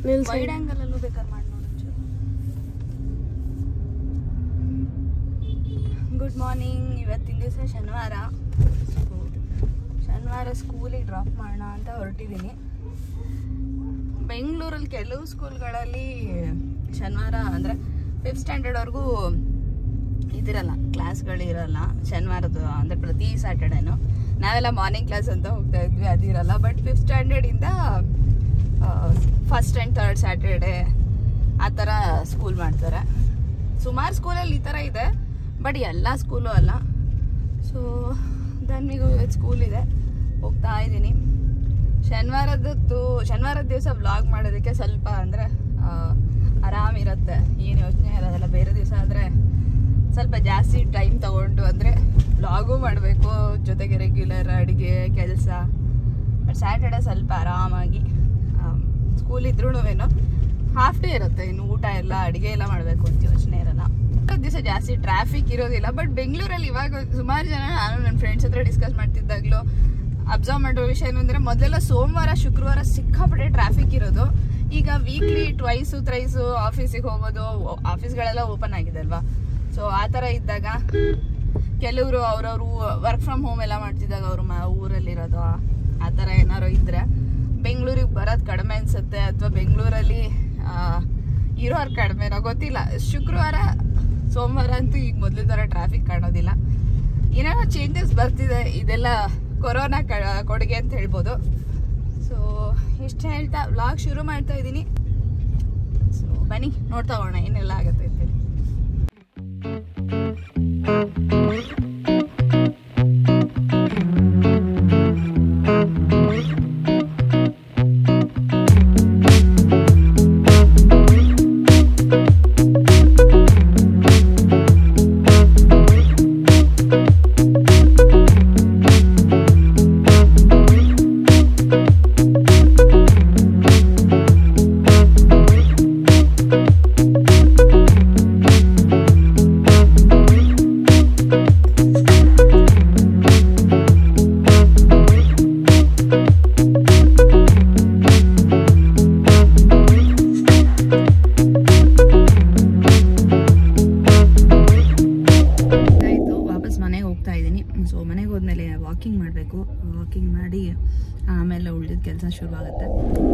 ನಿಲ್ಸಿ wide angle ಅಲ್ಲೂ ಬೇಕಾದ್ರೆ ಮಾಡಿ ನೋಡು ಗುಡ್ ಮಾರ್ನಿಂಗ್ ಇವತ್ತಿನ ದಿವಸ ಶನಿವಾರ ಶನಿವಾರ ಸ್ಕೂಲಿಗೆ ಡ್ರಾಪ್ ಮಾಡೋಣ ಅಂತ ಹೊರಟಿದ್ದೀನಿ ಬೆಂಗಳೂರಲ್ಲಿ ಕೆಲವು ಸ್ಕೂಲ್ಗಳಲ್ಲಿ ಶನಿವಾರ ಅಂದರೆ ಫಿಫ್ತ್ ಸ್ಟ್ಯಾಂಡರ್ಡ್ವರೆಗೂ ಇದಿರಲ್ಲ ಕ್ಲಾಸ್ಗಳು ಇರಲ್ಲ ಶನಿವಾರದ್ದು ಅಂದರೆ ಪ್ರತಿ ಸ್ಯಾಟರ್ಡೇನು ನಾವೆಲ್ಲ ಮಾರ್ನಿಂಗ್ ಕ್ಲಾಸ್ ಅಂತ ಹೋಗ್ತಾ ಇದ್ವಿ ಅದಿರಲ್ಲ ಬಟ್ ಫಿಫ್ತ್ ಸ್ಟ್ಯಾಂಡರ್ಡಿಂದ ಫಸ್ಟ್ ಆ್ಯಂಡ್ ಥರ್ಡ್ ಸ್ಯಾಟರ್ಡೆ ಆ ಥರ ಸ್ಕೂಲ್ ಮಾಡ್ತಾರೆ ಸುಮಾರು ಸ್ಕೂಲಲ್ಲಿ ಈ ಥರ ಇದೆ ಬಟ್ ಎಲ್ಲ ಸ್ಕೂಲು ಅಲ್ಲ ಸೊ ಧನ್ವಿಗೂ ಇವತ್ತು ಸ್ಕೂಲ್ ಇದೆ ಹೋಗ್ತಾ ಇದ್ದೀನಿ ಶನಿವಾರದ್ದು ಶನಿವಾರದ ದಿವಸ ವ್ಲಾಗ್ ಮಾಡೋದಕ್ಕೆ ಸ್ವಲ್ಪ ಅಂದರೆ ಆರಾಮಿರುತ್ತೆ ಏನು ಯೋಚನೆ ಇರೋದಿಲ್ಲ ಬೇರೆ ದಿವಸ ಆದರೆ ಸ್ವಲ್ಪ ಜಾಸ್ತಿ ಟೈಮ್ ತಗೊಂಡು ಅಂದರೆ ವ್ಲಾಗು ಮಾಡಬೇಕು ಜೊತೆಗೆ ರೆಗ್ಯುಲರ್ ಅಡುಗೆ ಕೆಲಸ ಬಟ್ ಸ್ಯಾಟರ್ಡೆ ಸ್ವಲ್ಪ ಆರಾಮಾಗಿ ಸ್ಕೂಲ್ ಇದ್ರೂ ಹಾಫ್ ಡೇ ಇರುತ್ತೆ ಇನ್ನು ಊಟ ಎಲ್ಲ ಅಡುಗೆ ಎಲ್ಲ ಮಾಡಬೇಕು ಅಂತ ಯೋಚನೆ ಇರಲ್ಲ ದಿವಸ ಜಾಸ್ತಿ ಟ್ರಾಫಿಕ್ ಇರೋದಿಲ್ಲ ಬಟ್ ಬೆಂಗಳೂರಲ್ಲಿ ಇವಾಗ ಸುಮಾರು ಜನ ನಾನು ನನ್ನ ಫ್ರೆಂಡ್ಸ್ ಹತ್ರ ಡಿಸ್ಕಸ್ ಮಾಡ್ತಿದ್ದಾಗಲೂ ಅಬ್ಸರ್ವ್ ಮಾಡೋ ವಿಷಯ ಏನು ಅಂದರೆ ಮೊದಲೆಲ್ಲ ಸೋಮವಾರ ಶುಕ್ರವಾರ ಸಿಕ್ಕಾಪಟ್ಟೆ ಟ್ರಾಫಿಕ್ ಇರೋದು ಈಗ ವೀಕ್ಲಿ ಟ್ವೈಸು ತ್ರೈಸು ಆಫೀಸಿಗೆ ಹೋಗೋದು ಆಫೀಸ್ಗಳೆಲ್ಲ ಓಪನ್ ಆಗಿದೆ ಅಲ್ವಾ ಸೊ ಆ ಥರ ಇದ್ದಾಗ ಕೆಲವರು ಅವ್ರವ್ರು ವರ್ಕ್ ಫ್ರಮ್ ಹೋಮ್ ಎಲ್ಲ ಮಾಡ್ತಿದ್ದಾಗ ಅವರು ಮ ಊರಲ್ಲಿರೋದು ಆ ಥರ ಏನಾರು ಇದ್ದರೆ ಬೆಂಗಳೂರಿಗೆ ಬರೋದು ಕಡಿಮೆ ಅನಿಸುತ್ತೆ ಅಥವಾ ಬೆಂಗಳೂರಲ್ಲಿ ಇರೋರು ಕಡಿಮೆನೋ ಗೊತ್ತಿಲ್ಲ ಶುಕ್ರವಾರ ಸೋಮವಾರ ಅಂತೂ ಈಗ ಮೊದಲು ಥರ ಟ್ರಾಫಿಕ್ ಕಾಣೋದಿಲ್ಲ ಏನೇನೋ ಚೇಂಜಸ್ ಬರ್ತಿದೆ ಇದೆಲ್ಲ ಕೊರೋನಾ ಕ ಕೊಡುಗೆ ಅಂತ ಹೇಳ್ಬೋದು ಸೊ ಇಷ್ಟು ಹೇಳ್ತಾ ವ್ಲಾಗ್ ಶುರು ಮಾಡ್ತಾ ಇದ್ದೀನಿ ಸೊ ಬನ್ನಿ ನೋಡ್ತಾ ಹೋಗೋಣ ಏನೆಲ್ಲ ಆಗುತ್ತೆ ಅಂತೇಳಿ ಆಯಿತು ವಾಪಸ್ ಮನೆಗೆ ಹೋಗ್ತಾ ಇದ್ದೀನಿ ಸೊ ಮನೆಗೆ ಹೋದ್ಮೇಲೆ ವಾಕಿಂಗ್ ಮಾಡಬೇಕು ವಾಕಿಂಗ್ ಮಾಡಿ ಆಮೇಲೆ ಉಳಿದ ಕೆಲಸ ಶುರುವಾಗುತ್ತೆ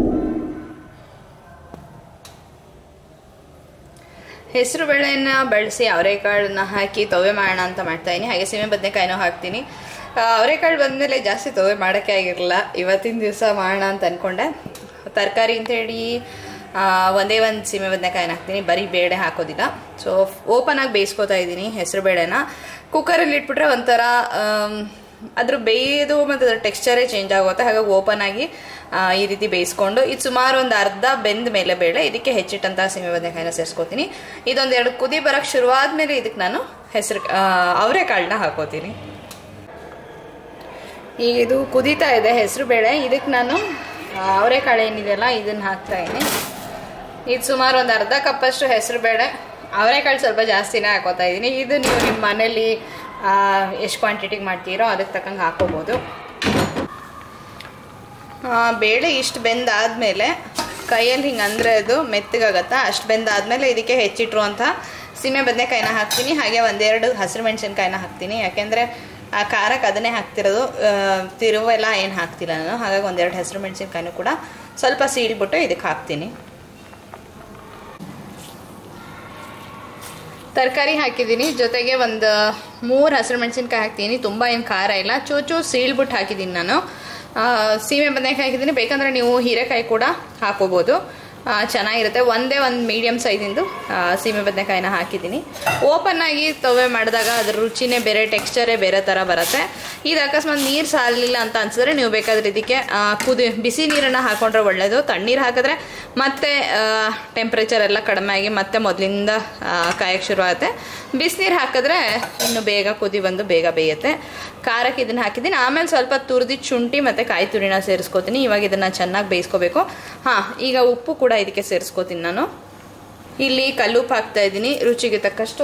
ಹೆಸರು ಬೇಳೆನ ಬಳಸಿ ಅವರೆಕಾಳನ್ನ ಹಾಕಿ ತೊವೆ ಮಾಡೋಣ ಅಂತ ಮಾಡ್ತಾ ಇದ್ದೀನಿ ಹಾಗೆ ಸೀಮೆ ಬದನೆಕಾಯಿನೂ ಹಾಕ್ತೀನಿ ಆ, ಅವರೆಕಾಳು ಬಂದಮೇಲೆ ಜಾಸ್ತಿ ತೊವೆ ಮಾಡೋಕ್ಕೆ ಆಗಿರಲಿಲ್ಲ ಇವತ್ತಿನ ದಿವಸ ಮಾಡೋಣ ಅಂತ ಅಂದ್ಕೊಂಡೆ ತರಕಾರಿ ಅಂತೇಳಿ ಆ, ಒಂದೇ ಒಂದು ಸೀಮೆ ಬದನೆಕಾಯಿನ ಹಾಕ್ತೀನಿ ಬರೀ ಬೇಳೆ ಹಾಕೋದಿಲ್ಲ ಸೊ ಓಪನ್ ಆಗಿ ಬೇಯಿಸ್ಕೊತಾ ಇದ್ದೀನಿ ಹೆಸರು ಬೇಳೆನ ಕುಕ್ಕರಲ್ಲಿ ಇಟ್ಬಿಟ್ರೆ ಒಂಥರ ಆಮ್, ಅದ್ರ ಬೇಯೋದು ಮತ್ತು ಅದ್ರ ಟೆಕ್ಸ್ಚರೇ ಚೇಂಜ್ ಆಗುತ್ತೆ ಹಾಗಾಗಿ ಓಪನ್ ಆಗಿ ಆ, ಈ ರೀತಿ ಬೇಯಿಸ್ಕೊಂಡು ಇದು ಸುಮಾರು ಒಂದು ಅರ್ಧ ಬೆಂದ ಮೇಲೆ ಬೇಳೆ ಇದಕ್ಕೆ ಹೆಚ್ಚಿಟ್ಟಂತಹ ಸೀಮೆ ಬದನೆಕಾಯಿನ ಸೇರಿಸ್ಕೊತೀನಿ ಇದೊಂದು ಎರಡು ಕುದಿ ಬರೋಕ್ಕೆ ಶುರುವಾದ ಮೇಲೆ ಇದಕ್ಕೆ ನಾನು ಹೆಸರು ಅವರೆಕಾಳನ್ನ ಹಾಕೋತೀನಿ ಈಗ ಇದು ಕುದೀತಾ ಇದೆ ಹೆಸರು ಬೇಳೆ ಇದಕ್ಕೆ ನಾನು ಅವರೆಕಾಳು ಏನಿದೆಯಲ್ಲ ಇದನ್ನು ಹಾಕ್ತಾ ಇದ್ದೀನಿ ಇದು ಸುಮಾರು ಒಂದು ಅರ್ಧ ಕಪ್ಪಷ್ಟು ಹೆಸರು ಬೇಳೆ ಅವರೆಕಾಳು ಸ್ವಲ್ಪ ಜಾಸ್ತಿನೇ ಹಾಕೋತಾ ಇದ್ದೀನಿ ಇದು ನೀವು ನಿಮ್ಮ ಮನೇಲಿ ಎಷ್ಟು ಕ್ವಾಂಟಿಟಿಗೆ ಮಾಡ್ತೀರೋ ಅದಕ್ಕೆ ತಕ್ಕಂಗೆ ಹಾಕೋಬೋದು ಆ, ಬೇಳೆ ಇಷ್ಟು ಬೆಂದಾದ್ಮೇಲೆ ಕೈಯಲ್ಲಿ ಹಿಂಗೆ ಅಂದರೆ ಅದು ಮೆತ್ತಗಾಗತ್ತಾ ಅಷ್ಟು ಬೆಂದಾದ್ಮೇಲೆ ಇದಕ್ಕೆ ಹೆಚ್ಚಿಟ್ಟಿರುವಂಥ ಸೀಮೆ ಬದನೆಕಾಯಿನ ಹಾಕ್ತೀನಿ ಹಾಗೆ ಒಂದೆರಡು ಹಸಿರು ಮೆಣಸಿನ್ಕಾಯಿನ ಹಾಕ್ತೀನಿ ಯಾಕೆಂದರೆ ಆ ಖಾರಕ್ಕೆ ಅದನ್ನೇ ಹಾಕ್ತಿರೋದು ಆ, ತಿರುವೆಲ್ಲ ಏನು ಹಾಕ್ತಿಲ್ಲ ನಾನು ಹಾಗಾಗಿ ಒಂದೆರಡು ಹಸಿರು ಮೆಣಸಿನ್ಕಾಯಿನೂ ಕೂಡ ಸ್ವಲ್ಪ ಸೀಳ್ಬಿಟ್ಟು ಇದಕ್ಕೆ ಹಾಕ್ತೀನಿ ತರಕಾರಿ ಹಾಕಿದ್ದೀನಿ ಜೊತೆಗೆ ಒಂದು ಮೂರು ಹಸಿರು ಮೆಣಸಿನ್ಕಾಯಿ ಹಾಕ್ತೀನಿ ತುಂಬ ಏನು ಖಾರ ಇಲ್ಲ ಚೂಚು ಸೀಳ್ಬಿಟ್ಟು ಹಾಕಿದ್ದೀನಿ ನಾನು ಆ, ಸೀಮೆ ಬದನೆಕಾಯಿ ಹಾಕಿದ್ದೀನಿ ಬೇಕಂದರೆ ನೀವು ಹೀರೆಕಾಯಿ ಕೂಡ ಹಾಕೋಬೋದು ಆ, ಚೆನ್ನಾಗಿರುತ್ತೆ ಒಂದೇ ಒಂದು ಮೀಡಿಯಮ್ ಸೈಜಿಂದು ಆ, ಸೀಮೆ ಬದನೆಕಾಯಿನ ಹಾಕಿದ್ದೀನಿ ಓಪನ್ ಆಗಿ ತೊವೆ ಮಾಡಿದಾಗ ಅದ್ರ ರುಚಿನೇ ಬೇರೆ ಟೆಕ್ಸ್ಚರೇ ಬೇರೆ ಥರ ಬರುತ್ತೆ ಇದು ಅಕಸ್ಮಾತ್ ನೀರು ಸಾಲಿಲ್ಲ ಅಂತ ಅನ್ಸಿದ್ರೆ ನೀವು ಬೇಕಾದ್ರೆ ಇದಕ್ಕೆ ಆ, ಕುದಿ ಬಿಸಿ ನೀರನ್ನು ಹಾಕೊಂಡ್ರೆ ಒಳ್ಳೆಯದು ತಣ್ಣೀರು ಹಾಕಿದ್ರೆ ಮತ್ತೆ ಟೆಂಪ್ರೇಚರ್ ಎಲ್ಲ ಕಡಿಮೆ ಆಗಿ ಮತ್ತೆ ಮೊದಲಿಂದ ಕಾಯಕ್ಕೆ ಶುರು ಆಗುತ್ತೆ ಬಿಸಿನೀರು ಹಾಕಿದ್ರೆ ಇನ್ನು ಬೇಗ ಕುದಿ ಬಂದು ಬೇಗ ಬೇಯುತ್ತೆ ಖಾರಕ್ಕೆ ಇದನ್ನು ಹಾಕಿದ್ದೀನಿ ಆಮೇಲೆ ಸ್ವಲ್ಪ ತುರಿದಿ ಶುಂಠಿ ಮತ್ತು ಕಾಯಿ ತುರಿನ ಸೇರಿಸ್ಕೋತೀನಿ ಇವಾಗ ಇದನ್ನು ಚೆನ್ನಾಗಿ ಬೇಯಿಸ್ಕೋಬೇಕು ಹಾಂ ಈಗ ಉಪ್ಪು ಕೂಡ ಇದಕ್ಕೆ ಸೇರಿಸ್ಕೋತೀನಿ ನಾನು ಇಲ್ಲಿ ಕಲ್ಲುಪ್ಪು ಹಾಕ್ತಾ ಇದ್ದೀನಿ ರುಚಿಗೆ ತಕ್ಕಷ್ಟು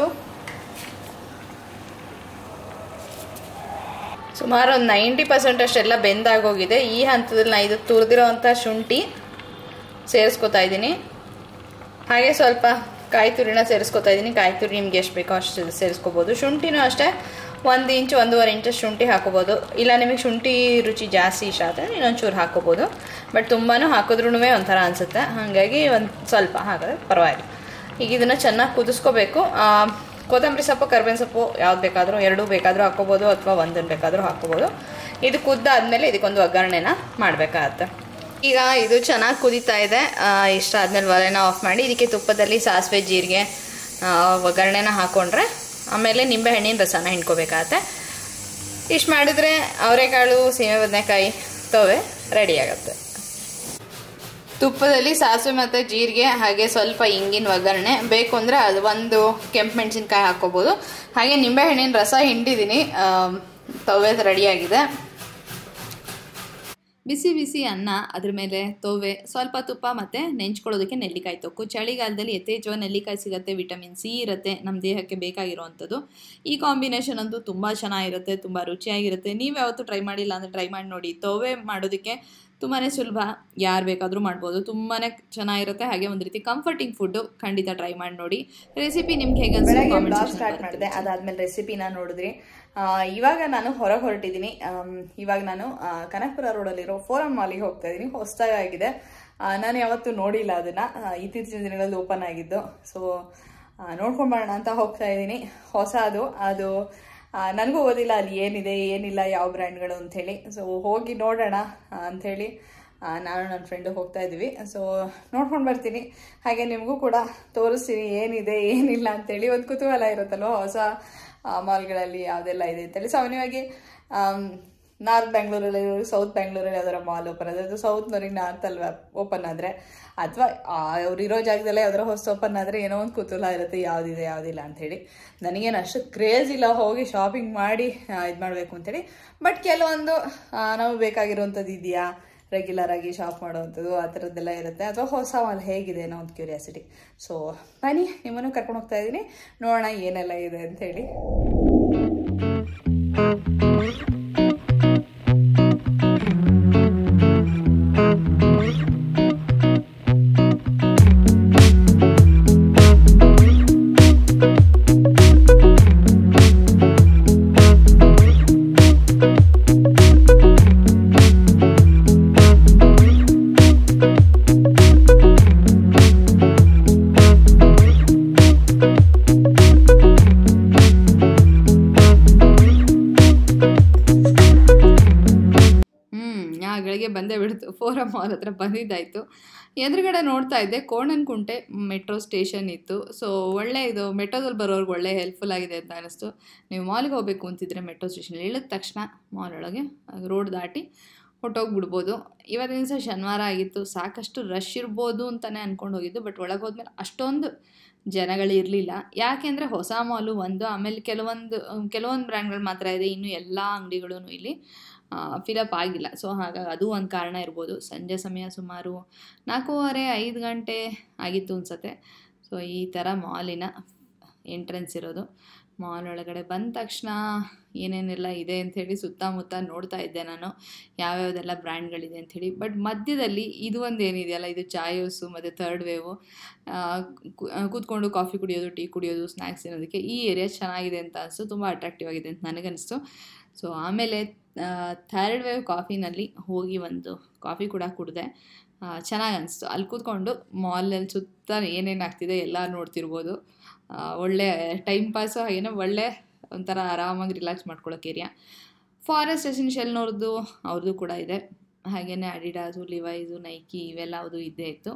ಸುಮಾರು ಒಂದು ನೈಂಟಿ ಪರ್ಸೆಂಟ್ ಅಷ್ಟೆಲ್ಲ ಬೆಂದಾಗೋಗಿದೆ ಈ ಹಂತದಲ್ಲಿ ನಾನು ಇದು ತುರಿದಿರೋವಂಥ ಶುಂಠಿ ಸೇರಿಸ್ಕೊತಾ ಇದ್ದೀನಿ ಹಾಗೆ ಸ್ವಲ್ಪ ಕಾಯಿ ತುರಿನ ಸೇರಿಸ್ಕೊತಾ ಇದ್ದೀನಿ ಕಾಯಿ ತುರಿ ನಿಮ್ಗೆ ಎಷ್ಟು ಬೇಕೋ ಅಷ್ಟು ಸೇರಿಸ್ಕೋಬೋದು ಶುಂಠಿನೂ ಅಷ್ಟೇ ಒಂದು ಇಂಚು ಒಂದೂವರೆ ಇಂಚು ಶುಂಠಿ ಹಾಕೋಬೋದು ಇಲ್ಲ ನಿಮಗೆ ಶುಂಠಿ ರುಚಿ ಜಾಸ್ತಿ ಇಷ್ಟ ಆದರೆ ಇನ್ನೊಂದು ಚೂರು ಹಾಕೋಬೋದು ಬಟ್ ತುಂಬಾ ಹಾಕಿದ್ರೂ ಒಂಥರ ಅನಿಸುತ್ತೆ ಹಾಗಾಗಿ ಒಂದು ಸ್ವಲ್ಪ ಹಾಕಿದ್ರೆ ಪರವಾಗಿಲ್ಲ ಈಗ ಇದನ್ನು ಚೆನ್ನಾಗಿ ಕುದಿಸ್ಕೋಬೇಕು ಆ, ಕೊತ್ತಂಬರಿ ಸೊಪ್ಪು ಕರ್ಬೇವಿನ ಸೊಪ್ಪು ಯಾವ್ದು ಬೇಕಾದರೂ ಎರಡೂ ಬೇಕಾದರೂ ಹಾಕೋಬೋದು ಅಥವಾ ಒಂದನ್ನು ಬೇಕಾದರೂ ಹಾಕೋಬೋದು ಇದು ಕುದ್ದಾದ್ಮೇಲೆ ಇದಕ್ಕೊಂದು ಒಗ್ಗರಣೆನ ಮಾಡಬೇಕಾಗತ್ತೆ ಈಗ ಇದು ಚೆನ್ನಾಗಿ ಕುದೀತಾ ಇದೆ ಆ, ಇಷ್ಟ ಆದಮೇಲೆ ಒಲೆನ ಆಫ್ ಮಾಡಿ ಇದಕ್ಕೆ ತುಪ್ಪದಲ್ಲಿ ಸಾಸಿವೆ ಜೀರಿಗೆ ಆ, ಒಗ್ಗರಣೆನ ಹಾಕ್ಕೊಂಡ್ರೆ ಆಮೇಲೆ ನಿಂಬೆಹಣ್ಣಿನ ರಸನ ಹಿಂಡ್ಕೋಬೇಕಾಗತ್ತೆ ಇಷ್ಟು ಮಾಡಿದರೆ ಅವರೆಕಾಳು ಸೀಮೆ ಬದನೆಕಾಯಿ ತವೆ ರೆಡಿ ಆಗುತ್ತೆ ತುಪ್ಪದಲ್ಲಿ ಸಾಸಿವೆ ಮತ್ತು ಜೀರಿಗೆ ಹಾಗೆ ಸ್ವಲ್ಪ ಇಂಗಿನ ಒಗ್ಗರಣೆ ಬೇಕು ಅಂದರೆ ಅದು ಒಂದು ಕೆಂಪು ಮೆಣಸಿನ್ಕಾಯಿ ಹಾಕ್ಕೋಬೋದು ಹಾಗೆ ನಿಂಬೆಹಣ್ಣಿನ ರಸ ಹಿಂಡಿದ್ದೀನಿ ತವೆ ರೆಡಿಯಾಗಿದೆ ಬಿಸಿ ಬಿಸಿ ಅನ್ನ ಅದ್ರ ಮೇಲೆ ತೋವೆ ಸ್ವಲ್ಪ ತುಪ್ಪ ಮತ್ತು ನೆಂಚ್ಕೊಳ್ಳೋದಕ್ಕೆ ನೆಲ್ಲಿಕಾಯಿ ತೊಕ್ಕು ಚಳಿಗಾಲದಲ್ಲಿ ಯಥೇಚ್ಛವಾಗಿ ನೆಲ್ಲಿಕಾಯಿ ಸಿಗುತ್ತೆ ವಿಟಮಿನ್ ಸಿ ಇರುತ್ತೆ ನಮ್ಮ ದೇಹಕ್ಕೆ ಬೇಕಾಗಿರುವಂಥದ್ದು ಈ ಕಾಂಬಿನೇಷನ್ ಅಂತೂ ತುಂಬ ಚೆನ್ನಾಗಿರುತ್ತೆ ತುಂಬ ರುಚಿಯಾಗಿರುತ್ತೆ ನೀವು ಯಾವತ್ತೂ ಟ್ರೈ ಮಾಡಿಲ್ಲ ಅಂದರೆ ಟ್ರೈ ಮಾಡಿ ನೋಡಿ ತೋವೆ ಮಾಡೋದಕ್ಕೆ ತುಂಬಾ ಸುಲಭ ಯಾರು ಬೇಕಾದರೂ ಮಾಡ್ಬೋದು ತುಂಬಾ ಚೆನ್ನಾಗಿರುತ್ತೆ ಹಾಗೆ ಒಂದು ರೀತಿ ಕಂಫರ್ಟಿಂಗ್ ಫುಡ್ಡು ಖಂಡಿತ ಟ್ರೈ ಮಾಡಿ ನೋಡಿ ರೆಸಿಪಿ ನಿಮ್ಗೆ ಹೇಗೆ ಬೆಳಗ್ಗೆ ಬ್ಲಾಗ್ ಸ್ಟಾರ್ಟ್ ಮಾಡಿದೆ ಅದಾದ್ಮೇಲೆ ರೆಸಿಪಿನ ನೋಡಿದ್ರಿ ಆ, ಇವಾಗ ನಾನು ಹೊರಗೆ ಹೊರಟಿದ್ದೀನಿ ಆಮ್, ಇವಾಗ ನಾನು ಆ, ಕನಕಪುರ ರೋಡಲ್ಲಿರೋ ಫೋರಮ್ ಮಾಲಿಗೆ ಹೋಗ್ತಾ ಇದ್ದೀನಿ ಹೊಸದಾಗಿದೆ ನಾನು ಯಾವತ್ತೂ ನೋಡಿಲ್ಲ ಅದನ್ನ ಆ, ಇತ್ತೀಚಿನ ದಿನಗಳಲ್ಲಿ ಓಪನ್ ಆಗಿದ್ದು ಸೊ ನೋಡ್ಕೊಂಬರೋಣ ಅಂತ ಹೋಗ್ತಾ ಇದ್ದೀನಿ ಹೊಸ ಅದು ಅದು ಆ, ನನಗೂ ಓದಿಲ್ಲ ಅಲ್ಲಿ ಏನಿದೆ ಏನಿಲ್ಲ ಯಾವ ಬ್ರ್ಯಾಂಡ್ಗಳು ಅಂಥೇಳಿ ಸೊ ಹೋಗಿ ನೋಡೋಣ ಆ, ಅಂಥೇಳಿ ಆ, ನಾನು ನನ್ನ ಫ್ರೆಂಡು ಹೋಗ್ತಾ ಇದ್ವಿ ಸೊ ನೋಡ್ಕೊಂಡು ಬರ್ತೀನಿ ಹಾಗೆ ನಿಮಗೂ ಕೂಡ ತೋರಿಸ್ತೀನಿ ಏನಿದೆ ಏನಿಲ್ಲ ಅಂತೇಳಿ ಒಂದು ಕುತೂಹಲ ಇರುತ್ತಲ್ವ ಹೊಸ ಮಾಲ್ಗಳಲ್ಲಿ ಯಾವುದೆಲ್ಲ ಇದೆ ಅಂತೇಳಿ ಸಾಮಾನ್ಯವಾಗಿ ನಾರ್ತ್ ಬ್ಯಾಂಗ್ಳೂರಲ್ಲಿ ಸೌತ್ ಬ್ಯಾಂಗ್ಳೂರಲ್ಲಿ ಯಾವ್ದಾರ ಮಾಲ್ ಓಪನ್ ಆದರೆ ಅದು ಸೌತ್ನವ್ರಿಗೆ ನಾರ್ತ್ ಅಲ್ವಾ ಓಪನ್ ಆದರೆ ಅಥವಾ ಅವ್ರು ಇರೋ ಜಾಗದಲ್ಲೇ ಯಾವ್ದಾರ ಹೊಸ ಓಪನ್ ಆದರೆ ಏನೋ ಒಂದು ಕುತೂಹಲ ಇರುತ್ತೆ ಯಾವುದಿದೆ ಯಾವುದಿಲ್ಲ ಅಂಥೇಳಿ ನನಗೇನು ಅಷ್ಟು ಕ್ರೇಜ್ ಇಲ್ಲ ಹೋಗಿ ಶಾಪಿಂಗ್ ಮಾಡಿ ಇದು ಮಾಡಬೇಕು ಅಂತೇಳಿ ಬಟ್ ಕೆಲವೊಂದು ಆ, ನಮಗೆ ಬೇಕಾಗಿರುವಂಥದ್ದು ಇದೆಯಾ ರೆಗ್ಯುಲರ್ ಆಗಿ ಶಾಪ್ ಮಾಡುವಂಥದ್ದು ಆ ಥರದ್ದೆಲ್ಲ ಇರುತ್ತೆ ಅಥವಾ ಹೊಸ ಮಾಲ್ ಹೇಗಿದೆ ಅನ್ನೋ ಒಂದು ಕ್ಯೂರಿಯಾಸಿಟಿ ಸೊ ಬನ್ನಿ ನಿಮ್ಮನ್ನು ಕರ್ಕೊಂಡು ಹೋಗ್ತಾ ಇದ್ದೀನಿ ನೋಡೋಣ ಏನೆಲ್ಲ ಇದೆ ಅಂಥೇಳಿ ಹ್ಮ್ ಆ ಗಳಿಗೆ ಬಂದೇ ಬಿಡ್ತು ಫೋರಮ್ ಮಾಲ್ ಹತ್ರ ಬಂದಿದ್ದಾಯ್ತು ಎದುರುಗಡೆ ನೋಡ್ತಾ ಇದ್ದೆ ಕೋಣನಕುಂಟೆ ಮೆಟ್ರೋ ಸ್ಟೇಷನ್ ಇತ್ತು ಸೊ ಒಳ್ಳೆ ಇದು ಮೆಟ್ರೋದಲ್ಲಿ ಬರೋರ್ಗೆ ಒಳ್ಳೆ ಹೆಲ್ಪ್ಫುಲ್ ಆಗಿದೆ ಅಂತ ಅನಿಸ್ತು ನೀವು ಮಾಲ್ಗೆ ಹೋಗಬೇಕು ಅಂತಿದ್ರೆ ಮೆಟ್ರೋ ಸ್ಟೇಷನ್ ಇಳಿದ ತಕ್ಷಣ ಮಾಲ್ ಒಳಗೆ ರೋಡ್ ದಾಟಿ ಹೊಟ್ಟೋಗ್ಬಿಡ್ಬೋದು ಇವತ್ತಿನ ದಿವಸ ಶನಿವಾರ ಆಗಿತ್ತು ಸಾಕಷ್ಟು ರಶ್ ಇರ್ಬೋದು ಅಂತಲೇ ಅಂದ್ಕೊಂಡು ಹೋಗಿದ್ದು ಬಟ್ ಒಳಗೆ ಹೋದ್ಮೇಲೆ ಅಷ್ಟೊಂದು ಜನಗಳಿರಲಿಲ್ಲ ಯಾಕೆಂದರೆ ಹೊಸ ಮಾಲು ಒಂದು ಆಮೇಲೆ ಕೆಲವೊಂದು ಕೆಲವೊಂದು ಬ್ರ್ಯಾಂಡ್ಗಳು ಮಾತ್ರ ಇದೆ ಇನ್ನು ಎಲ್ಲ ಅಂಗಡಿಗಳೂ ಇಲ್ಲಿ ಫಿಲಪ್ ಆಗಿಲ್ಲ ಸೊ ಹಾಗಾಗಿ ಅದು ಒಂದು ಕಾರಣ ಇರ್ಬೋದು ಸಂಜೆ ಸಮಯ ಸುಮಾರು ನಾಲ್ಕೂವರೆ ಐದು ಗಂಟೆ ಆಗಿತ್ತು ಅನ್ಸತ್ತೆ ಸೊ ಈ ಥರ ಮಾಲಿನ ಎಂಟ್ರೆನ್ಸ್ ಇರೋದು ಮಾಲ್ ಒಳಗಡೆ ಬಂದ ತಕ್ಷಣ ಏನೇನೆಲ್ಲ ಇದೆ ಅಂಥೇಳಿ ಸುತ್ತಮುತ್ತ ನೋಡ್ತಾ ಇದ್ದೆ ನಾನು ಯಾವ್ಯಾವ್ದೆಲ್ಲ ಬ್ರ್ಯಾಂಡ್ಗಳಿದೆ ಅಂಥೇಳಿ ಬಟ್ ಮಧ್ಯದಲ್ಲಿ ಇದು ಒಂದು ಏನಿದೆಯಲ್ಲ ಇದು ಚಾಯೋಸು ಮತ್ತು ಥರ್ಡ್ ವೇವು ಕೂತ್ಕೊಂಡು ಕಾಫಿ ಕುಡಿಯೋದು ಟೀ ಕುಡಿಯೋದು ಸ್ನ್ಯಾಕ್ಸ್ ತಿನ್ನೋದಕ್ಕೆ ಈ ಏರಿಯಾ ಚೆನ್ನಾಗಿದೆ ಅಂತ ಅನಿಸ್ತು ತುಂಬ ಅಟ್ರಾಕ್ಟಿವ್ ಆಗಿದೆ ಅಂತ ನನಗನ್ನಿಸ್ತು ಸೊ ಆಮೇಲೆ ಥರ್ಡ್ ವೇವ್ ಕಾಫಿನಲ್ಲಿ ಹೋಗಿ ಒಂದು ಕಾಫಿ ಕೂಡ ಕುಡಿದೆ ಚೆನ್ನಾಗಿ ಅನಿಸ್ತು ಅಲ್ಲಿ ಕೂತ್ಕೊಂಡು ಮಾಲಲ್ಲಿ ಸುತ್ತ ಏನೇನು ಆಗ್ತಿದೆ ಎಲ್ಲ ನೋಡ್ತಿರ್ಬೋದು ಆ, ಒಳ್ಳೆ ಟೈಮ್ ಪಾಸು ಹಾಗೇನೋ ಒಳ್ಳೆ ಒಂಥರ ಆರಾಮಾಗಿ ರಿಲ್ಯಾಕ್ಸ್ ಮಾಡ್ಕೊಳ್ಳೋಕೆ ಏರಿಯಾ ಫಾರೆಸ್ಟ್ ಎಸೆನ್ಷಿಯಲ್ನವ್ರದ್ದು ಅವ್ರದ್ದು ಕೂಡ ಇದೆ ಹಾಗೆಯೇ ಅಡಿಡಾಸು ಲಿವೈಸು ನೈಕಿ ಇವೆಲ್ಲ ಅದು ಇದ್ದೇ ಇತ್ತು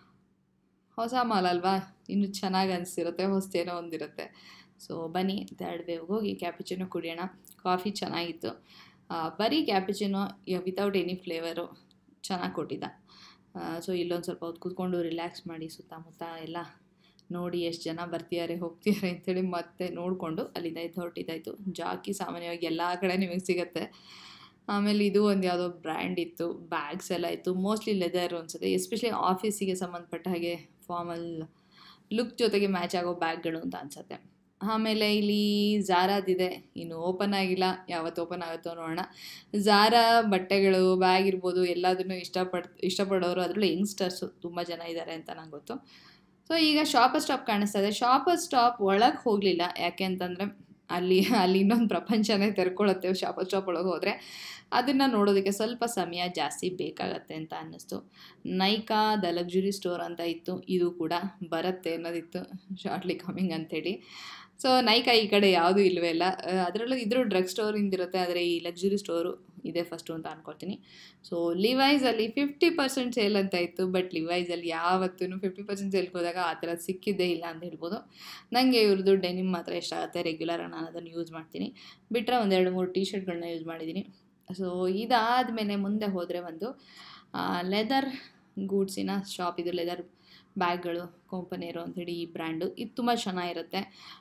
ಹೊಸ ಮಾಲ್ ಅಲ್ವಾ ಇನ್ನೂ ಚೆನ್ನಾಗಿ ಅನಿಸ್ತಿರುತ್ತೆ ಹೊಸ್ತೇನೋ ಒಂದಿರುತ್ತೆ ಸೊ ಬನ್ನಿ ಥರ್ಡ್ ವೇವ್ಗೆ ಹೋಗಿ ಕ್ಯಾಪಿಚಿನೋ ಕುಡಿಯೋಣ ಕಾಫಿ ಚೆನ್ನಾಗಿತ್ತು ಆ, ಬರೀ ಕ್ಯಾಪಿಚಿನೋ ವಿತೌಟ್ ಎನಿ ಫ್ಲೇವರು ಚೆನ್ನಾಗಿ ಕೊಟ್ಟಿದ್ದ ಸೊ ಇಲ್ಲೊಂದು ಸ್ವಲ್ಪ ಹೊತ್ತು ಕೂತ್ಕೊಂಡು ರಿಲ್ಯಾಕ್ಸ್ ಮಾಡಿ ಸುತ್ತಮುತ್ತ ಎಲ್ಲ ನೋಡಿ ಎಷ್ಟು ಜನ ಬರ್ತಿದ್ದಾರೆ ಹೋಗ್ತಿದ್ದಾರೆ ಅಂತೇಳಿ ಮತ್ತೆ ನೋಡಿಕೊಂಡು ಅಲ್ಲಿಂದ ಎದ್ದು ಹೊರಟಿದ್ದಾಯಿತು ಜಾಕಿ ಸಾಮಾನ್ಯವಾಗಿ ಎಲ್ಲ ಕಡೆ ನಿಮಗೆ ಸಿಗುತ್ತೆ ಆಮೇಲೆ ಇದು ಒಂದು ಯಾವುದೋ ಬ್ರ್ಯಾಂಡ್ ಇತ್ತು ಬ್ಯಾಗ್ಸ್ ಎಲ್ಲ ಇತ್ತು ಮೋಸ್ಟ್ಲಿ ಲೆದರ್ ಅನ್ಸುತ್ತೆ ಎಸ್ಪೆಷಲಿ ಆಫೀಸಿಗೆ ಸಂಬಂಧಪಟ್ಟ ಹಾಗೆ ಫಾರ್ಮಲ್ ಲುಕ್ ಜೊತೆಗೆ ಮ್ಯಾಚ್ ಆಗೋ ಬ್ಯಾಗ್ಗಳು ಅಂತ ಅನ್ಸುತ್ತೆ ಆಮೇಲೆ ಇಲ್ಲಿ ಝಾರಾದಿದೆ ಇನ್ನು ಓಪನ್ ಆಗಿಲ್ಲ ಯಾವತ್ತು ಓಪನ್ ಆಗುತ್ತೋ ನೋಡೋಣ ಝಾರಾ ಬಟ್ಟೆಗಳು ಬ್ಯಾಗ್ ಇರ್ಬೋದು ಎಲ್ಲದನ್ನು ಇಷ್ಟಪಡ್ ಇಷ್ಟಪಡೋರು ಅದರಲ್ಲೂ ಯಂಗ್ಸ್ಟರ್ಸು ತುಂಬ ಜನ ಇದ್ದಾರೆ ಅಂತ ನಂಗೆ ಗೊತ್ತು ಸೊ ಈಗ ಶಾಪರ್ ಸ್ಟಾಪ್ ಕಾಣಿಸ್ತಾ ಇದೆ ಶಾಪರ್ ಸ್ಟಾಪ್ ಒಳಗೆ ಹೋಗಲಿಲ್ಲ ಯಾಕೆ ಅಂತಂದರೆ ಅಲ್ಲಿ ಅಲ್ಲಿ ಇನ್ನೊಂದು ಪ್ರಪಂಚನೇ ತೆರ್ಕೊಳ್ಳುತ್ತೆ ಶಾಪರ್ ಸ್ಟಾಪ್ ಒಳಗೆ ಹೋದರೆ ಅದನ್ನು ನೋಡೋದಕ್ಕೆ ಸ್ವಲ್ಪ ಸಮಯ ಜಾಸ್ತಿ ಬೇಕಾಗತ್ತೆ ಅಂತ ಅನ್ನಿಸ್ತು ನೈಕಾ ದ ಲಕ್ಸುರಿ ಸ್ಟೋರ್ ಅಂತ ಇತ್ತು ಇದು ಕೂಡ ಬರುತ್ತೆ ಅನ್ನೋದಿತ್ತು ಶಾರ್ಟ್ಲಿ ಕಮಿಂಗ್ ಅಂತೇಳಿ ಸೊ ನೈಕಾ ಈ ಕಡೆ ಯಾವುದೂ ಇಲ್ಲವೇ ಇಲ್ಲ ಅದರಲ್ಲೂ ಇದ್ರೂ ಡ್ರಗ್ ಸ್ಟೋರ್ ಇಂದಿರುತ್ತೆ ಆದರೆ ಈ ಲಕ್ಸುರಿ ಸ್ಟೋರು ಇದೆ ಫಸ್ಟು ಅಂತ ಅನ್ಕೊಳ್ತೀನಿ ಸೊ ಲಿವೈಸಲ್ಲಿ ಫಿಫ್ಟಿ ಪರ್ಸೆಂಟ್ ಸೇಲ್ ಅಂತ ಇತ್ತು ಬಟ್ ಲಿವೈಸಲ್ಲಿ ಯಾವತ್ತೂ ಫಿಫ್ಟಿ ಪರ್ಸೆಂಟ್ ಸೇಲ್ಗೆ ಹೋದಾಗ ಆ ಥರ ಸಿಕ್ಕಿದ್ದೇ ಇಲ್ಲ ಅಂತ ಹೇಳ್ಬೋದು ನನಗೆ ಇವ್ರದ್ದು ಡೆನಿಮ್ ಮಾತ್ರ ಇಷ್ಟ ಆಗುತ್ತೆ ರೆಗ್ಯುಲರಾಗಿ ನಾನು ಅದನ್ನು ಯೂಸ್ ಮಾಡ್ತೀನಿ ಬಿಟ್ಟರೆ ಒಂದೆರಡು ಮೂರು ಟಿ ಶರ್ಟ್ಗಳನ್ನ ಯೂಸ್ ಮಾಡಿದ್ದೀನಿ ಸೊ ಇದಾದಮೇಲೆ ಮುಂದೆ ಹೋದರೆ ಒಂದು ಲೆದರ್ ಗೂಡ್ಸಿನ ಶಾಪ್ ಇದು ಲೆದರ್ ಬ್ಯಾಗ್ಗಳು ಕಂಪನಿಯರು ಅಂಥೇಳಿ ಈ ಬ್ರ್ಯಾಂಡು ಇದು ತುಂಬ ಚೆನ್ನಾಗಿರುತ್ತೆ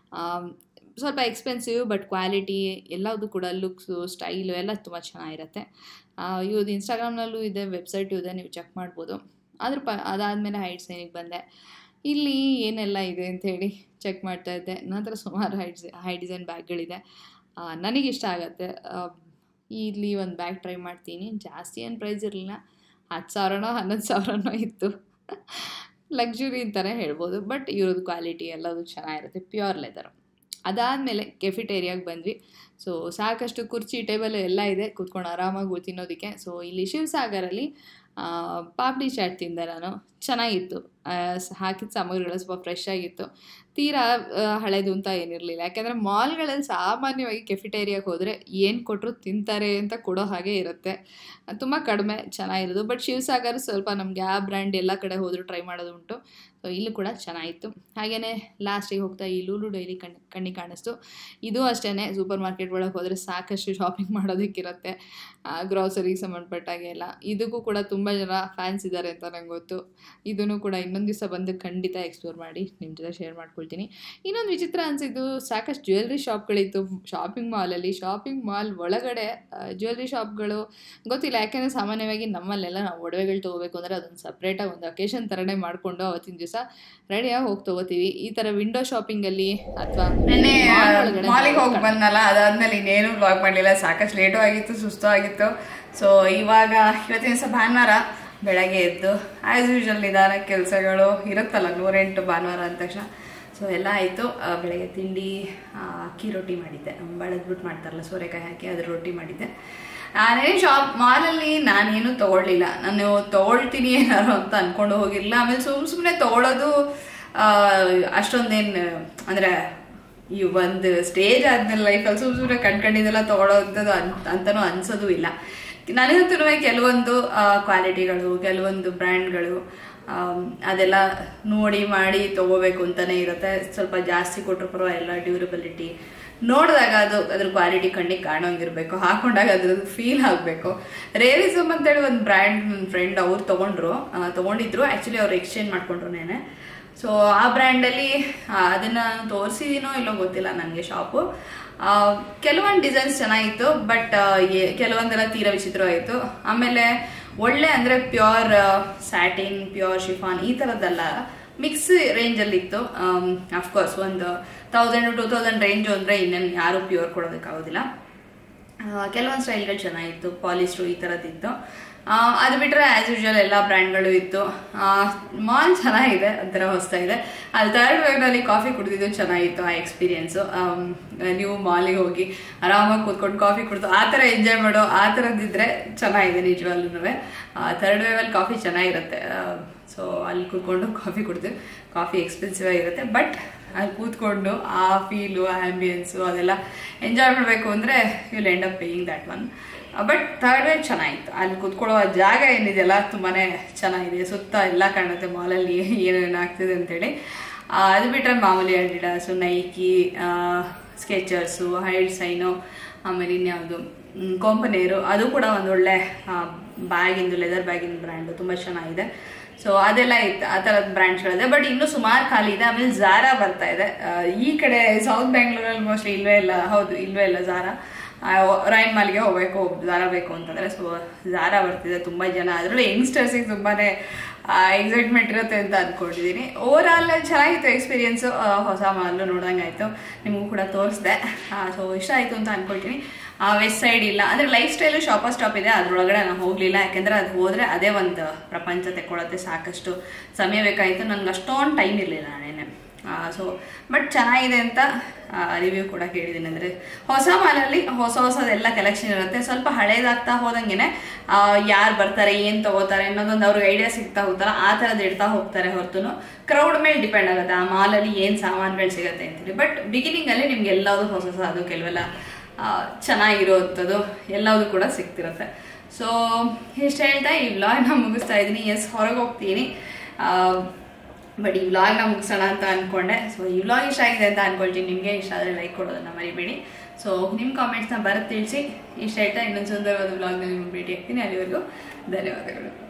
ಸ್ವಲ್ಪ ಎಕ್ಸ್ಪೆನ್ಸಿವ್ ಬಟ್ ಕ್ವಾಲಿಟಿ ಎಲ್ಲದೂ ಕೂಡ ಲುಕ್ಸು ಸ್ಟೈಲು ಎಲ್ಲ ತುಂಬ ಚೆನ್ನಾಗಿರುತ್ತೆ ಇವ್ರದ್ದು ಇನ್ಸ್ಟಾಗ್ರಾಮ್ನಲ್ಲೂ ಇದೆ ವೆಬ್ಸೈಟು ಇದೆ ನೀವು ಚೆಕ್ ಮಾಡ್ಬೋದು ಅದ್ರ ಪ ಅದಾದಮೇಲೆ ಹೈಟ್ ಸೈನಿಗೆ ಬಂದೆ ಇಲ್ಲಿ ಏನೆಲ್ಲ ಇದೆ ಅಂಥೇಳಿ ಚೆಕ್ ಮಾಡ್ತಾ ಇದ್ದೆ ನಂತರ ಸುಮಾರು ಹೈಟ್ ಹೈ ಡಿಸೈನ್ ಬ್ಯಾಗ್ಗಳಿದೆ ನನಗಿಷ್ಟ ಆಗುತ್ತೆ ಇಲ್ಲಿ ಒಂದು ಬ್ಯಾಗ್ ಟ್ರೈ ಮಾಡ್ತೀನಿ ಜಾಸ್ತಿ ಏನು ಪ್ರೈಸ್ ಇರಲಿಲ್ಲ ಹತ್ತು ಸಾವಿರನೋ ಹನ್ನೊಂದು ಸಾವಿರನೋ ಇತ್ತು ಲಕ್ಸುರಿ ಅಂತಲೇ ಹೇಳ್ಬೋದು ಬಟ್ ಇವ್ರದ್ದು ಕ್ವಾಲಿಟಿ ಎಲ್ಲದು ಚೆನ್ನಾಗಿರುತ್ತೆ ಪ್ಯೂರ್ ಲೆದರ್ ಅದಾದಮೇಲೆ ಕೆಫಿಟೇರಿಯಾಗೆ ಬಂದ್ವಿ ಸೊ ಸಾಕಷ್ಟು ಕುರ್ಚಿ ಟೇಬಲ್ ಎಲ್ಲ ಇದೆ ಕೂತ್ಕೊಂಡು ಆರಾಮಾಗಿ ತಿನ್ನೋದಕ್ಕೆ ಸೊ ಇಲ್ಲಿ ಶಿವಸಾಗರಲ್ಲಿ ಪಾಪಡಿ ಚಾಟ್ ತಿಂದೆ ನಾನು ಚೆನ್ನಾಗಿತ್ತು ಹಾಕಿದ ಸಾಮಗ್ರಿಗಳು ಸ್ವಲ್ಪ ಫ್ರೆಶ್ ಆಗಿತ್ತು ತೀರಾ ಹಳೇದು ಅಂತ ಏನಿರಲಿಲ್ಲ ಯಾಕೆಂದರೆ ಮಾಲ್ಗಳಲ್ಲಿ ಸಾಮಾನ್ಯವಾಗಿ ಕೆಫಿಟೇರಿಯಾಗೆ ಹೋದರೆ ಏನು ಕೊಟ್ಟರು ತಿಂತಾರೆ ಅಂತ ಕೊಡೋ ಹಾಗೆ ಇರುತ್ತೆ ತುಂಬ ಕಡಿಮೆ ಚೆನ್ನಾಗಿರೋದು ಬಟ್ ಶಿವಸಾಗರ್ ಸ್ವಲ್ಪ ನಮಗೆ ಆ ಬ್ರ್ಯಾಂಡ್ ಎಲ್ಲ ಕಡೆ ಹೋದರೂ ಟ್ರೈ ಮಾಡೋದು ಉಂಟು ಸೊ ಇಲ್ಲೂ ಕೂಡ ಚೆನ್ನಾಗಿತ್ತು ಹಾಗೆಯೇ ಲಾಸ್ಟಿಗೆ ಹೋಗ್ತಾ ಈ ಲೂಲು ಡೈಲಿ ಕಣ್ಣು ಕಣ್ಣಿಗೆ ಕಾಣಿಸ್ತು ಇದು ಅಷ್ಟೇ ಸೂಪರ್ ಮಾರ್ಕೆಟ್ ಒಳಗೆ ಹೋದರೆ ಸಾಕಷ್ಟು ಶಾಪಿಂಗ್ ಮಾಡೋದಕ್ಕಿರುತ್ತೆ ಗ್ರಾಸರಿಗೆ ಸಂಬಂಧಪಟ್ಟಾಗೆ ಎಲ್ಲ ಇದಕ್ಕೂ ಕೂಡ ತುಂಬ ಜನ ಫ್ಯಾನ್ಸ್ ಇದ್ದಾರೆ ಅಂತ ನಂಗೆ ಗೊತ್ತು ಇದನ್ನು ಕೂಡ ಇನ್ನೊಂದು ದಿವಸ ಬಂದು ಖಂಡಿತ ಎಕ್ಸ್ಪ್ಲೋರ್ ಮಾಡಿ ನಿಮ್ಮ ಜೊತೆ ಶೇರ್ ಮಾಡ್ಕೊಳ್ತೀನಿ ಇನ್ನೊಂದು ವಿಚಿತ್ರ ಅನಿಸಿದ್ದು ಸಾಕಷ್ಟು ಜ್ಯುವೆಲ್ರಿ ಶಾಪ್ಗಳಿತ್ತು ಶಾಪಿಂಗ್ ಮಾಲಲ್ಲಿ ಶಾಪಿಂಗ್ ಮಾಲ್ ಒಳಗಡೆ ಜ್ಯುವೆಲ್ರಿ ಶಾಪ್ಗಳು ಗೊತ್ತಿಲ್ಲ ಯಾಕೆಂದರೆ ಸಾಮಾನ್ಯವಾಗಿ ನಮ್ಮಲ್ಲೆಲ್ಲ ನಾವು ಒಡವೆಗಳು ತೊಗೋಬೇಕು ಅಂದರೆ ಅದೊಂದು ಸಪ್ರೇಟಾಗಿ ಒಂದು ಅಕೇಶನ್ ಥರನೇ ಮಾಡಿಕೊಂಡು ಅವತ್ತಿನ ದಿವಸ ರೆಡಿಯಾಗಿ ಹೋಗಿ ತೊಗೋತೀವಿ ಈ ಥರ ವಿಂಡೋ ಶಾಪಿಂಗಲ್ಲಿ ಅಥವಾ ನೆನ್ನೆ ಮಾಲಿಗೆ ಹೋಗಿ ಬಂದಲ್ಲ ಅದಾದ್ಮೇಲೆ ಇನ್ನೇನು ಬ್ಲಾಗ್ ಮಾಡಲಿಲ್ಲ ಸಾಕಷ್ಟು ಲೇಟು ಆಗಿತ್ತು ಸುಸ್ತು ಆಗಿತ್ತು ಸೊ ಇವಾಗ ಇವತ್ತಿನ ದಿವಸ ಭಾನುವಾರ ಬೆಳಗ್ಗೆ ಎದ್ದು ಆ್ಯಸ್ ಯೂಶಲ್ ನಿಧಾನ ಕೆಲಸಗಳು ಇರುತ್ತಲ್ಲ ನೂರೆಂಟು ಭಾನುವಾರ ಅಂದ ತಕ್ಷಣ ಸೊ ಎಲ್ಲ ಆಯಿತು ಬೆಳಗ್ಗೆ ತಿಂಡಿ ಅಕ್ಕಿ ರೊಟ್ಟಿ ಮಾಡಿದ್ದೆ ಬಳದ್ಬಿಟ್ಟು ಮಾಡ್ತಾರಲ್ಲ ಸೋರೆಕಾಯಿ ಹಾಕಿ ಅದ್ರ ರೊಟ್ಟಿ ಮಾಡಿದ್ದೆ ನಾನೇನು ಶಾಪ್ ಮಾಲಲ್ಲಿ ನಾನೇನು ತೊಗೊಳ್ಳಿಲ್ಲ ನಾನು ತೊಗೊಳ್ತೀನಿ ಏನಾರು ಅಂತ ಅಂದ್ಕೊಂಡು ಹೋಗಿರಲಿಲ್ಲ ಆಮೇಲೆ ಸುಮ್ಮ ಸುಮ್ಮನೆ ತೊಗೊಳೋದು ಅಷ್ಟೊಂದೇನು ಅಂದರೆ ಈ ಒಂದು ಸ್ಟೇಜ್ ಆದ್ಮೇಲೆ ಲೈಫಲ್ಲಿ ಸುಮ್ಮ ಸುಮ್ಮನೆ ಕಂಡ್ಕೊಂಡಿದ್ದೆಲ್ಲ ತೊಗೊಳೋಂಥದ್ದು ಅಂತ ಅಂತನೂ ಅನ್ಸೋದು ಇಲ್ಲ ನನಗಂತೂ ಕೆಲವೊಂದು ಕ್ವಾಲಿಟಿಗಳು ಕೆಲವೊಂದು ಬ್ರ್ಯಾಂಡ್ಗಳು ಅದೆಲ್ಲ ನೋಡಿ ಮಾಡಿ ತೊಗೋಬೇಕು ಅಂತಲೇ ಇರುತ್ತೆ ಸ್ವಲ್ಪ ಜಾಸ್ತಿ ಕೊಟ್ಟರು ಪರವಾಗಿಲ್ಲ ಡ್ಯೂರಬಿಲಿಟಿ ನೋಡಿದಾಗ ಅದು ಅದ್ರ ಕ್ವಾಲಿಟಿ ಕಣ್ಣಿಗೆ ಕಾಣೋಂಗಿರ್ಬೇಕು ಹಾಕೊಂಡಾಗ ಅದ್ರದ್ದು ಫೀಲ್ ಆಗಬೇಕು ರೇರಿಸಮ್ ಅಂತೇಳಿ ಒಂದು ಬ್ರ್ಯಾಂಡ್ ನನ್ನ ಫ್ರೆಂಡ್ ಅವ್ರು ತೊಗೊಂಡ್ರು ತೊಗೊಂಡಿದ್ರು ಆ್ಯಕ್ಚುಲಿ ಅವ್ರು ಎಕ್ಸ್ಚೇಂಜ್ ಮಾಡ್ಕೊಂಡ್ರು ನೇನೆ ಸೊ ಆ ಬ್ರ್ಯಾಂಡಲ್ಲಿ ಅದನ್ನು ತೋರಿಸಿದೀನೋ ಇಲ್ಲೋ ಗೊತ್ತಿಲ್ಲ ನನಗೆ ಶಾಪು ಕೆಲವೊಂದು ಡಿಸೈನ್ಸ್ ಚೆನ್ನಾಗಿತ್ತು ಬಟ್ ಕೆಲವೊಂದೆಲ್ಲ ತೀರಾ ವಿಚಿತ್ರವಾಯಿತು ಆಮೇಲೆ ಒಳ್ಳೆ ಅಂದರೆ ಪ್ಯೂರ್ ಸ್ಯಾಟಿನ್ ಪ್ಯೂರ್ ಶಿಫಾನ್ ಈ ಥರದ್ದಲ್ಲ ಮಿಕ್ಸ್ ರೇಂಜಲ್ಲಿತ್ತು ಅಫ್ಕೋರ್ಸ್ ಒಂದು ತೌಸಂಡ್ ಟು ತೌಸಂಡ್ ರೇಂಜು ಅಂದರೆ ಇನ್ನೇನು ಯಾರು ಪ್ಯೂರ್ ಕೊಡೋದಕ್ಕಾಗೋದಿಲ್ಲ ಕೆಲವೊಂದು ಸ್ಟೈಲ್ಗಳು ಚೆನ್ನಾಗಿತ್ತು ಪಾಲಿಸ್ಟ್ರು ಈ ಥರದ್ದಿತ್ತು ಅದು ಬಿಟ್ಟರೆ ಆ್ಯಸ್ ಯೂಶುವಲ್ ಎಲ್ಲ ಬ್ರ್ಯಾಂಡ್ಗಳು ಇತ್ತು ಮಾಲ್ ಚೆನ್ನಾಗಿದೆ ಒಂಥರ ಹೊಸ್ತಾಗಿದೆ ಅಲ್ಲಿ ಥರ್ಡ್ ವೇವ್ನಲ್ಲಿ ಕಾಫಿ ಕುಡಿದಿದ್ದು ಚೆನ್ನಾಗಿತ್ತು ಆ ಎಕ್ಸ್ಪೀರಿಯೆನ್ಸು ನೀವು ಮಾಲಿಗೆ ಹೋಗಿ ಆರಾಮಾಗಿ ಕೂತ್ಕೊಂಡು ಕಾಫಿ ಕುಡಿದು ಆ ಥರ ಎಂಜಾಯ್ ಮಾಡೋ ಆ ಥರದ್ದಿದ್ರೆ ಚೆನ್ನಾಗಿದೆ ನಿಜವಾಗ್ಲೂ ಥರ್ಡ್ ವೇವಲ್ಲಿ ಕಾಫಿ ಚೆನ್ನಾಗಿರುತ್ತೆ ಸೊ ಅಲ್ಲಿ ಕೂತ್ಕೊಂಡು ಕಾಫಿ ಕುಡಿದು ಕಾಫಿ ಎಕ್ಸ್ಪೆನ್ಸಿವ್ ಆಗಿರುತ್ತೆ ಬಟ್ ಅಲ್ಲಿ ಕೂತ್ಕೊಂಡು ಆ ಫೀಲು ಆ್ಯಂಬಿಯನ್ಸು ಅದೆಲ್ಲ ಎಂಜಾಯ್ ಮಾಡಬೇಕು ಅಂದರೆ will end up paying that one but third wave ಚೆನ್ನಾಗಿತ್ತು ಅಲ್ಲಿ ಕೂತ್ಕೊಳ್ಳೋ ಜಾಗ ಏನಿದೆಯಲ್ಲ ತುಂಬಾ ಚೆನ್ನಾಗಿದೆ ಸುತ್ತ ಎಲ್ಲ ಕಾಣುತ್ತೆ ಮಾಲಲ್ಲಿ ಏನೇನು ಆಗ್ತಿದೆ ಅಂತೇಳಿ ಅದು ಬಿಟ್ಟರೆ ಮಾಮೂಲಿ Adidas Nike Skechers Hidesign ಆಮೇಲೆ ಇನ್ಯಾವುದು ಕೊಂಪನೇರು ಅದು ಕೂಡ ಒಂದೊಳ್ಳೆ ಬ್ಯಾಗಿಂದು ಲೆದರ್ ಬ್ಯಾಗಿನ ಬ್ರ್ಯಾಂಡು ತುಂಬ ಚೆನ್ನಾಗಿದೆ ಸೊ ಅದೆಲ್ಲ ಇತ್ತು ಆ ಥರದ ಬ್ರ್ಯಾಂಡ್ಸ್ಗಳಿದೆ ಬಟ್ ಇನ್ನೂ ಸುಮಾರು ಖಾಲಿ ಇದೆ ಆಮೇಲೆ ಝಾರಾ ಬರ್ತಾ ಇದೆ ಈ ಕಡೆ ಸೌತ್ ಬ್ಯಾಂಗ್ಳೂರಲ್ಲಿ ಮೋಸ್ಟ್ಲಿ ಇಲ್ವೇ ಇಲ್ಲ ಹೌದು ಇಲ್ವೇ ಇಲ್ಲ ಝಾರಾ ರೈನ್ ಮಾಲ್ಗೆ ಹೋಗಬೇಕು ಝಾರಾ ಬೇಕು ಅಂತಂದರೆ ಸೊ ಝಾರಾ ಬರ್ತಿದೆ ತುಂಬ ಜನ ಅದರಲ್ಲೂ ಯಂಗ್ಸ್ಟರ್ಸಿಗೆ ತುಂಬಾ ಎಕ್ಸೈಟ್ಮೆಂಟ್ ಇರುತ್ತೆ ಅಂತ ಅಂದ್ಕೊಂಡಿದ್ದೀನಿ ಓವರ್ ಆಲ್ ಚೆನ್ನಾಗಿತ್ತು ಎಕ್ಸ್ಪೀರಿಯನ್ಸು ಹೊಸ ಮಾಲು ನೋಡೋಂಗಾಯ್ತು ನಿಮಗೂ ಕೂಡ ತೋರಿಸ್ದೆ ಸೊ ಇಷ್ಟ ಆಯಿತು ಅಂತ ಅಂದ್ಕೊಳ್ತೀನಿ ವೆಸ್ಟ್ ಸೈಡ್ ಇಲ್ಲ ಅಂದರೆ ಲೈಫ್ ಸ್ಟೈಲು ಶಾಪ ಸ್ಟಾಪ್ ಇದೆ ಅದರೊಳಗಡೆ ನಾನು ಹೋಗಲಿಲ್ಲ ಯಾಕೆಂದರೆ ಅದು ಹೋದರೆ ಅದೇ ಒಂದು ಪ್ರಪಂಚ ತೆಕ್ಕೊಳ್ಳುತ್ತೆ ಸಾಕಷ್ಟು ಸಮಯ ಬೇಕಾಯಿತು ನನಗೆ ಅಷ್ಟೊಂದು ಟೈಮ್ ಇರಲಿಲ್ಲ ನಾನೇನೆ ಸೊ ಬಟ್ ಚೆನ್ನಾಗಿದೆ ಅಂತ ರಿವ್ಯೂ ಕೂಡ ಕೇಳಿದ್ದೀನಿ ಅಂದರೆ ಹೊಸ ಮಾಲಲ್ಲಿ ಹೊಸ ಹೊಸದೆಲ್ಲ ಕಲೆಕ್ಷನ್ ಇರುತ್ತೆ ಸ್ವಲ್ಪ ಹಳೇದಾಗ್ತಾ ಹೋದಂಗೆ ಯಾರು ಬರ್ತಾರೆ ಏನು ತಗೋತಾರೆ ಅನ್ನೋದೊಂದು ಅವ್ರಿಗೆ ಐಡಿಯಾ ಸಿಗ್ತಾ ಹೋಗ್ತಾರ ಆ ಥರದ್ದು ಇಡ್ತಾ ಹೋಗ್ತಾರೆ ಹೊರತು ಕ್ರೌಡ್ ಮೇಲೆ ಡಿಪೆಂಡ್ ಆಗುತ್ತೆ ಆ ಮಾಲಲ್ಲಿ ಏನು ಸಾಮಾನುಗಳು ಸಿಗುತ್ತೆ ಅಂತೇಳಿ ಬಟ್ ಬಿಗಿನಿಂಗಲ್ಲಿ ನಿಮ್ಗೆ ಎಲ್ಲದೂ ಹೊಸ ಹೊಸ ಅದು ಕೆಲವೆಲ್ಲ ಆ, ಚೆನ್ನಾಗಿರೋವಂಥದ್ದು ಎಲ್ಲವೂ ಕೂಡ ಸಿಗ್ತಿರುತ್ತೆ ಸೊ ಇಷ್ಟು ಹೇಳ್ತಾ ಈ ವ್ಲಾಗ್ನ ಮುಗಿಸ್ತಾ ಇದ್ದೀನಿ ಎಸ್ ಹೊರಗೆ ಹೋಗ್ತೀನಿ ಬಟ್ ಈ ವ್ಲಾಗ್ನ ಮುಗಿಸೋಣ ಅಂತ ಅನ್ಕೊಂಡೆ ಸೊ ಈ ವ್ಲಾಗ್ ಇಷ್ಟ ಆಗಿದೆ ಅಂತ ಅನ್ಕೊಳ್ತೀನಿ ನಿಮಗೆ ಇಷ್ಟ ಆದರೆ ಲೈಕ್ ಕೊಡೋದನ್ನ ಮರಿಬೇಡಿ ಸೊ ನಿಮ್ಮ ಕಾಮೆಂಟ್ಸ್ನ ಬರುತ್ತೆ ತಿಳಿಸಿ ಇಷ್ಟ ಹೇಳ್ತಾ ಇನ್ನೊಂದು ಸುಂದರವಾದ ವ್ಲಾಗ್ನ ನಿಮ್ಗೆ ಭೇಟಿ ಆಗ್ತೀನಿ ಅಲ್ಲಿವರೆಗೂ ಧನ್ಯವಾದಗಳು